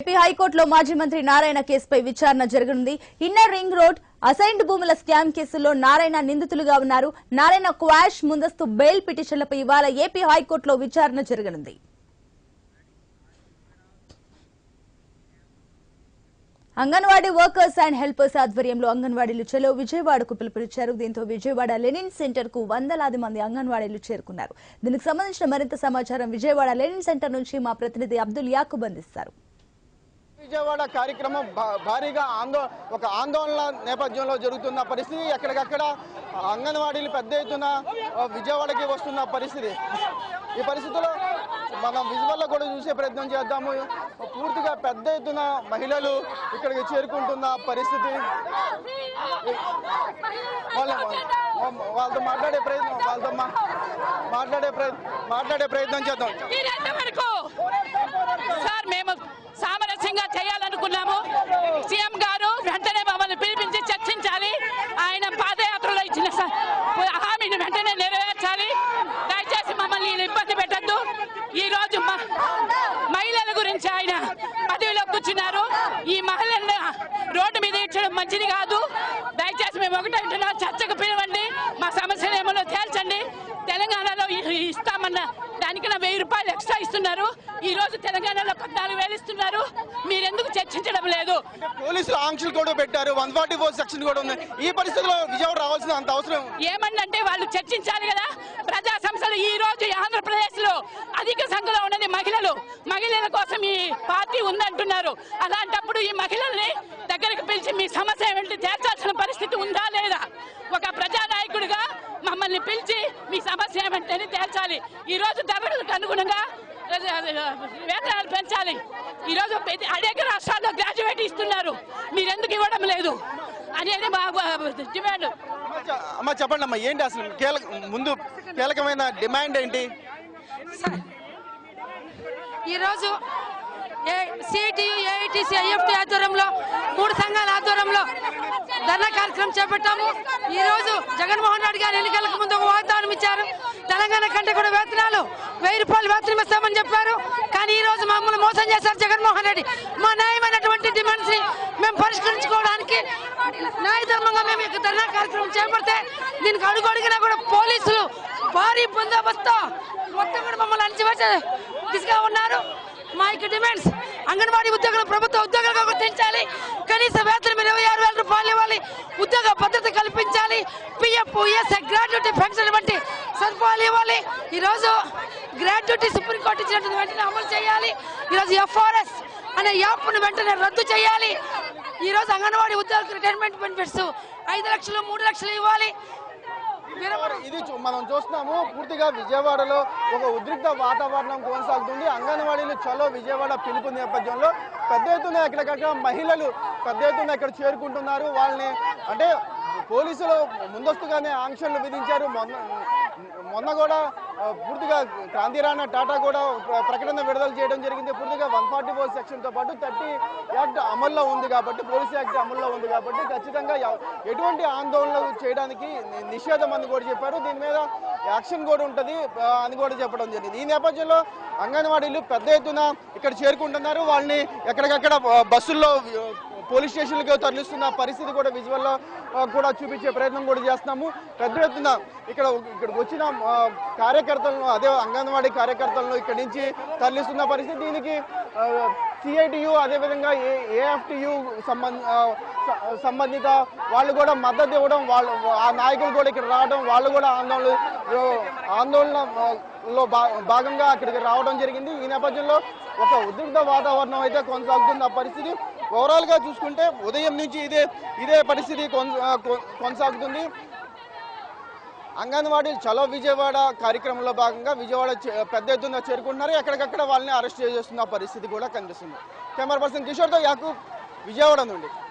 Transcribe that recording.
AP హైకోర్టులో మాజీ మంత్రి నారాయణ కేసుపై విచారణ జరగనుంది ఇన్నర్ రింగ్ రోడ్ అసైన్డ్ భూముల స్కామ్ కేసులో నారాయణ నిందితులుగా ఉన్నారు నారాయణ క్వాష్ ముందస్తు బెయిల్ పిటిషన్లపై ఇవాళ ఏపీ హైకోర్టులో విచారణ జరగనుంది అంగన్వాడీ వర్కర్స్ అండ్ హెల్పర్స్ ఆధ్వర్యంలో అంగన్వాడీలు చెలో విజయవాడకు పిలుపునిచ్చారు దీంతో విజయవాడ లెనిన్ సెంటర్ కు వందలాది మంది అంగన్వాడీలు చేరుకున్నారు దీనికి సంబంధించిన మరింత సమాచారం విజయవాడ లెనిన్ సెంటర్ నుంచి మా ప్రతినిధి అబ్దుల్ యాకూబ్ అందిస్తారు విజయవాడ కార్యక్రమం భా- భారీగా ఆందో ఒక ఆందోళన నేపథ్యంలో జరుగుతున్న పరిస్థితి ఎక్కడికక్కడ అంగన్వాడీలు పెద్ద ఎత్తున ఆ, విజయవాడకి వస్తున్న పరిస్థితి ఈ పరిస్థితిలో మనం విజువల్లో కూడా చూసే ప్రయత్నం చేద్దాము పూర్తిగా పెద్ద ఎత్తున మహిళలు ఇక్కడికి చేరుకుంటున్న పరిస్థితి వాళ్ళ వాళ్ళతో మాట్లాడే ప్రయత్నం వాళ్ళతో మా- మాట్లాడే ప్రయత్నం మాట్లాడే ప్రయత్నం చేద్దాం మీరెంత వరకు సార్ మేము సామరస్యంగా చేయాలనుకున్నాము సీఎం గారు వెంటనే మమ్మల్ని పిలిపించి చర్చించాలి ఆయన పాదయాత్రలో ఇచ్చిన స- హామీని వెంటనే నెరవేర్చాలి దయచేసి మమ్మల్ని ఈయన ఇబ్బంది పెట్టద్దు ఈ రోజు మ- మహిళల గురించి ఆయన పదవిలో కూర్చున్నారు ఈ మహిళలను రోడ్డు మీద ఇచ్చడం మంచిది కాదు దయచేసి మేము ఒకటే అంటున్నాం చర్చకు పిలవండి మా సమస్యలు ఏమో తేల్చండి తెలంగాణలో ఇ- ఇస్తామన్న దానికన్నా వెయ్యి రూపాయలు ఎక్స్ట్రా ఇస్తున్నారు ఈ రోజు తెలంగాణలో పద్నాలుగు వేలు ఇస్తున్నారు మీరెందుకు చర్చించడం లేదు పోలీసులు ఆంక్షలు కూడా పెట్టారు వన్ ఫార్టీ ఫోర్ సెక్షన్ కూడా ఉంది ఈ పరిస్థితిలో విజయవాడ రావాల్సిన అంత అవసరం ఏమన్నంటే వాళ్ళు చర్చించాలి కదా ప్రజా సంస్థలు ఈ రోజు ఆంధ్రప్రదేశ్ లో అధిక సంఖ్యలో ఉన్నది మహిళలు మహిళల కోసం ఈ పార్టీ ఉందంటున్నారు అలాంటప్పుడు ఈ మహిళల్ని దగ్గరికి పిలిచి మీ సమస్య ఏమిటి తీర్చాల్సిన పరిస్థితి ఉందా లేదా ఒక ప్రజానాయకుడిగా మమ్మల్ని పిలిచి మీ సమస్య ఏమంటే తేల్చాలి ఈ రోజు ధరలకు అనుగుణంగా వేతనాలు పెంచాలి ఈ రోజు ప్రతి- అనేక రాష్ట్రాల్లో గ్రాడ్యుయేట్ ఇస్తున్నారు మీరెందుకు ఇవ్వడం లేదు అనేది మా డిమాండ్ అమ్మ చె- అమ్మ చెప్పండి అమ్మా ఏంటి అసలు కీలక ముందు కీలకమైన డిమాండ్ ఏంటి ఈరోజు సిఐటియు ఏఐటిసి ఐఎఫ్టి ఆధ్వర్యంలో మూడు సంఘాల ఆధ్వర్యంలో ధర్నా కార్యక్రమం చేపట్టాము ఈ రోజు జగన్మోహన్ రెడ్డి గారు ఎన్నికలకు ముందు ఒక వాగ్దానం ఇచ్చారు తెలంగాణ కంటే కూడా వేతనాలు వెయ్యి రూపాయలు వేతనం ఇస్తామని చెప్పారు కానీ ఈ రోజు మమ్మల్ని మోసం చేశారు జగన్మోహన్ రెడ్డి మా న్యాయమైనటువంటి డిమాండ్స్ ని మేము పరిష్కరించుకోవడానికి న్యాయధర్మంగా మేము ఈ ధర్నా కార్యక్రమం చేపడితే దీనికి అడుగు అడిగినా కూడా పోలీసులు భారీ బందోబస్తు మొత్తం కూడా మమ్మల్ని అణచివేసే దిశగా ఉన్నారు మా యొక్క డిమాండ్స్ అంగన్వాడీ ఉద్యోగులు ప్రభుత్వ ఉద్యోగులుగా గుర్తించాలి కనీస వేతనం ఇరవై ఆరు వేల రూపాయలు ఇవ్వాలి ఉద్యోగ భద్రత కల్పించాలి పిఎఫ్ ఈఎస్ఐ గ్రాడ్యుటీ పెన్షన్ వంటి సదుపాయాలు ఇవ్వాలి ఈరోజు గ్రాడ్యుటీ సుప్రీంకోర్టు ఇచ్చినట్టు వెంటనే అమలు చేయాలి ఈరోజు ఎఫ్ఆర్ఎస్ అనే యాప్ను వెంటనే రద్దు చేయాలి ఈరోజు అంగన్వాడీ ఉద్యోగులకు రిటైర్మెంట్ బెనిఫిట్స్ ఐదు లక్షలు మూడు లక్షలు ఇవ్వాలి విజయవాడ ఇది చూ- మనం చూస్తున్నాము పూర్తిగా విజయవాడలో ఒక ఉద్రిక్త వాతావరణం కొనసాగుతుంది అంగన్వాడీలు చలో విజయవాడ పిలుపు నేపథ్యంలో పెద్ద ఎత్తున ఎక్కడికక్కడ మహిళలు పెద్ద ఎత్తున ఇక్కడ చేరుకుంటున్నారు వాళ్ళని అంటే పోలీసులు ముందస్తుగానే ఆంక్షలు విధించారు మొన్న మొన్న కూడా ఆ, పూర్తిగా క్రాంతిరాణ టాటా కూడా ప్ర- ప్రకటన విడుదల చేయడం జరిగింది పూర్తిగా వన్ ఫార్టీ ఫోర్ సెక్షన్తో పాటు థర్టీ యాక్ట్ అమల్లో ఉంది కాబట్టి పోలీస్ యాక్ట్ అమల్లో ఉంది కాబట్టి ఖచ్చితంగా ఎవ- ఎటువంటి ఆందోళనలు చేయడానికి ని- నిషేధం అని కూడా చెప్పారు దీని మీద యాక్షన్ కూడా ఉంటుంది ఆ, అని కూడా చెప్పడం జరిగింది ఈ నేపథ్యంలో అంగన్వాడీలు పెద్ద ఎత్తున ఇక్కడ చేరుకుంటున్నారు వాళ్ళని ఎక్కడికక్కడ ఆ, బస్సుల్లో ఆ, పోలీస్ స్టేషన్లకు తరలిస్తున్న పరిస్థితి కూడా విజువల్లో ఆ, కూడా చూపించే ప్రయత్నం కూడా చేస్తున్నాము పెద్ద ఎత్తున ఇక్కడ ఇక్కడికి వచ్చిన ఆ, కార్యకర్తలను అదే అంగన్వాడీ కార్యకర్తలను ఇక్కడి నుంచి తరలిస్తున్న పరిస్థితి దీనికి సిఐటియు అదేవిధంగా ఏ ఏఎఫ్టియు సంబంధ ఆ, స- సంబంధిత వాళ్ళు కూడా మద్దతు ఇవ్వడం వాళ్ళు ఆ నాయకులు కూడా ఇక్కడ రావడం వాళ్ళు కూడా ఆందోళన ఆందోళన ఆ, లో భా- భాగంగా అక్కడికి రావడం జరిగింది ఈ నేపథ్యంలో ఒక ఉద్రిక్త వాతావరణం అయితే కొనసాగుతుంది ఆ పరిస్థితి ఓవరాల్ గా చూసుకుంటే ఉదయం నుంచి ఇదే ఇదే పరిస్థితి కొన్- ఆ, కొ- కొనసాగుతుంది అంగన్వాడీ చలో విజయవాడ కార్యక్రమంలో భాగంగా విజయవాడ చే- పెద్ద ఎత్తున చేరుకుంటున్నారు ఎక్కడికక్కడ వాళ్ళని అరెస్ట్ చేస్తున్న పరిస్థితి కూడా కనిపిస్తుంది కెమెరా పర్సన్ కిషోర్తో యాకూబ్ విజయవాడ నుండి